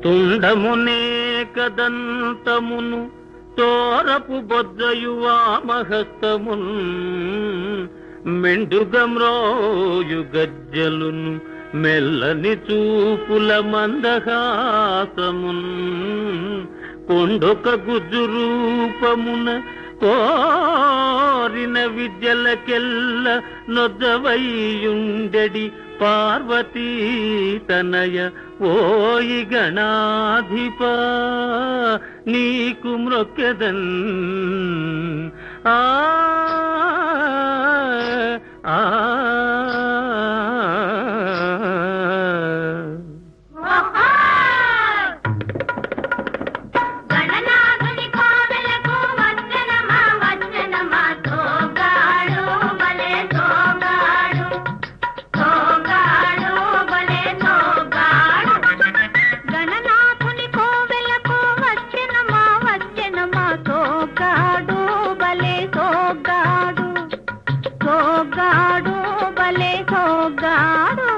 తుండమునే కదంతమును తోరపు బొజ్జయు వామహస్తమున్ మెండుగమ్రోయు గజ్జలును మెల్లని చూపుల మందహాసమున్ కొండొక గుజ్జు రూపమున కోరిన విద్యలకెల్ల నొద్దవైయుండెడి పార్వతీ తనయ ఓయి గణాధిప నీకు మ్రొక్కెదన్ ఆ ఆ గణనాథుని కోవెలకు వందనమా వందనమా తోగాడు భలే తోగాడు తోగాడు భలే తోగాడు గణనాథుని కోవెలకు వచ్చెనమా వచ్చెనమా తోగాడు భలే తోగాడు తోగాడు భలే తోగాడు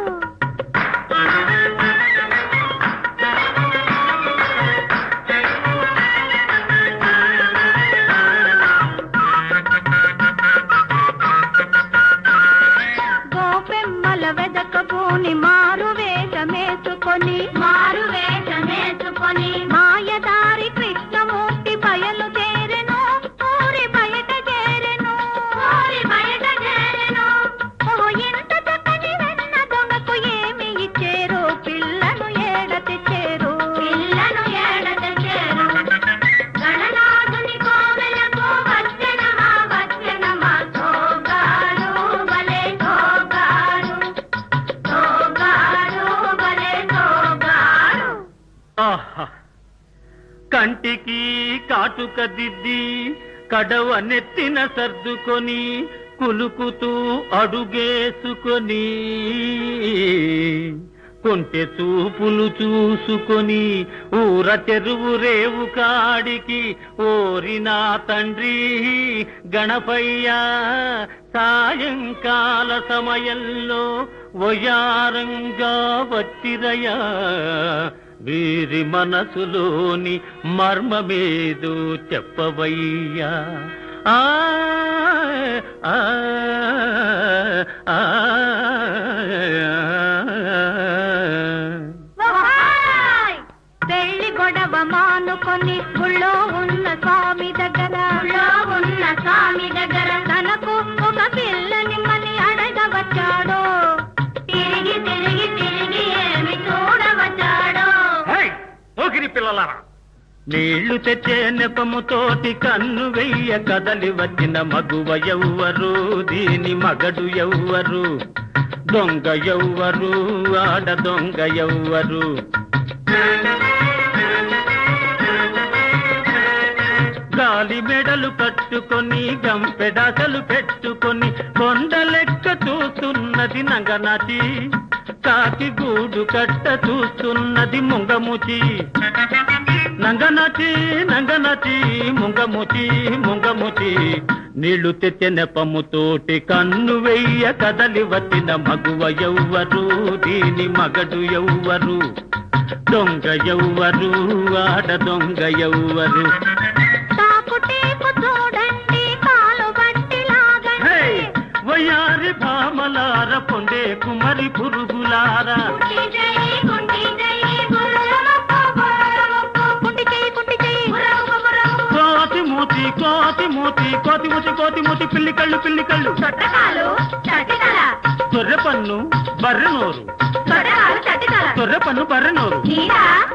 గోపెమ్మల వెదకబోని మారు వేషమేసుకొని మారు వేషమేసుకొని మాయదారి కృష్ణమూర్తి బయలు చేరెను ఊరి బయట చేరెను ఊరి బయట చేరెను ఓ ఎంత చక్కని వెన్న దొంగకు ఏమి ఇచ్చేరు పిల్లను ఏడ తెచ్చేరు పిల్లను ఏడ తెచ్చేరు గణనాథుని కోవెలకు వచ్చెనమా వచ్చెనమా తోగాడు భలే తోగాడు తోగాడు భలే తోగాడు ఆహా కంటికి కాటుక దిద్ది కడవ నెత్తిన సర్దుకొని కులుకుతూ అడుగేసుకొని కొంటె చూపులు చూసుకొని ఊర చెరువు రేవు కాడికి ఓరినా తండ్రి గణపయ్య సాయంకాల సమయంలో వయారంగా వచ్చిరయా వీరి మనసులోని మర్మమేదో చెప్పవయ్యా ఆ ఆ, ఆ, ఓహాయ్! పెళ్లి గొడవ మానుకొని గుళ్ళో ఉన్న స్వామి దగ్గర గుళ్ళో ఉన్న స్వామి దగ్గర తనకు ఒక పిల్లని మని అడగవచ్చాడో తిరిగి తిరిగి తిరిగి ఏమి చూడవచ్చాడో హై! పోకిరి పిల్లలారా నీళ్లు తెచ్చే నెపముతోటి కన్ను వెయ్య కదలి వచ్చిన మగువ ఎవ్వరు దీని మగడు ఎవ్వరు దొంగ ఎవ్వరు ఆడ దొంగ ఎవ్వరు గాలి మెడలు కట్టుకొని గంపెడాసలు పెట్టుకొని కొండ లెక్క చూస్తున్నది నంగనటి కాకి గూడు కట్ట చూస్తున్నది ముంగముచి నంగనచి నంగనచి ముంగముచి ముంగముచి నీళ్లు తెచ్చే నెపముతోటి కన్ను వెయ్య కదలి వచ్చిన మగువ ఎవ్వరు దీని మగడు ఎవ్వరు దొంగ ఎవ్వరు ఆడ దొంగ ఎవ్వరు తాకుటేపు చూడండి కాలు బట్టి హే! లాగండి వయ్యారి భామలార పొందే కుమరి పురుగులారా కుంటి చెయ్యి, కుంటి చెయ్యి, గుర్రముక్కు, గుర్రముక్కు, కుంటి చెయ్యి, కుంటి చెయ్యి, గుర్రముక్కు, గుర్రముక్కు. కోతి మూతి కోతి మూతి కోతి మూతి కోతి మూతి పిల్లి కళ్ళు పిల్లి కళ్ళు చొట్టకాలు చటితల తొర్రె పన్ను బర్రె నోరు చొట్టకాలు చటితల తొర్రె పన్ను బర్రె నోరు నీడ